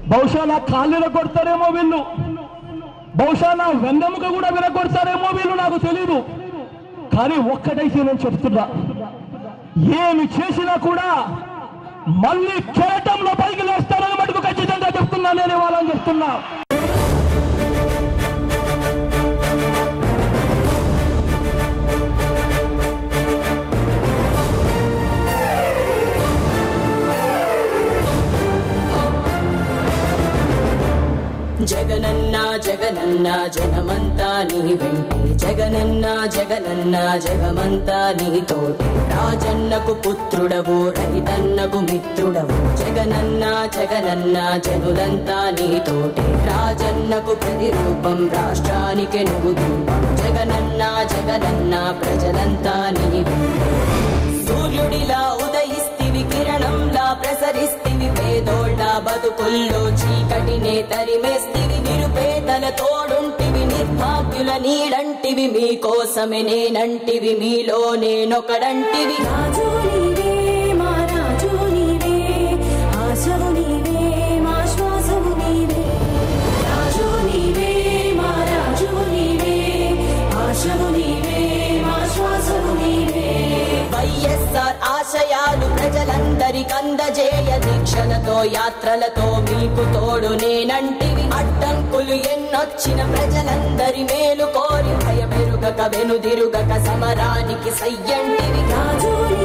బహుశా నా కాళ్ళు విరగొడతారేమో వీళ్ళు బహుశా నా వెన్నెముక కూడా విరగొడతారేమో వీళ్ళు నాకు తెలీదు కానీ ఒక్కటైతే నేను చెప్తున్నా ఏమి చేసినా కూడా మళ్ళీ కెరటంలో పైకి లేస్తారని మటుకు ఖచ్చితంగా చెప్తున్నా నేను ఇవ్వాలని చెప్తున్నా జగనన్న జగనన్న జగమంతా నీ వెంటే జగనన్న జగనన్న జగమంతా నీతోటి రాజన్నకు పుత్రుడవు రైతన్నకు మిత్రుడవు జగనన్న జగనన్న జనులంతా నీతోటి రాజన్నకు ప్రతిరూపం రాష్ట్రానికి నువ్వు దీపం జగనన్న జగనన్న ప్రజలంతా నీ వెంటే సూర్యుడిలా ఉదయిస్తివి కిరణంలా ప్రసరిస్తివి పేదోళ్ళ బతుకుల్లో చీకటినే తరిమేస్తివి నిరుపేదల తోడుంటివి నిర్భాగ్యుల నీడంటివి మీకోసమే నేనంటివి మీలో నేనొకడంటివి రాజు నీవే మా రాజు నీవే ఆశవు నీవే మా శ్వాసవు నీవే రాజు నీవే మా రాజు నీవే ఆశవు నీవే మా శ్వాసవు నీవే వైఎస్ఆర్ ఆశయాలు ప్రజలందరికందజేయ దీక్షలతో యాత్రలతో మీకు తోడు నేనంటివి అడ్డంకులు ఎన్నొచ్చిన ప్రజలందరి మేలు కోరి భయమెరుగక వెనుదిరుగక సమరానికి సయ్యంటివి రాజు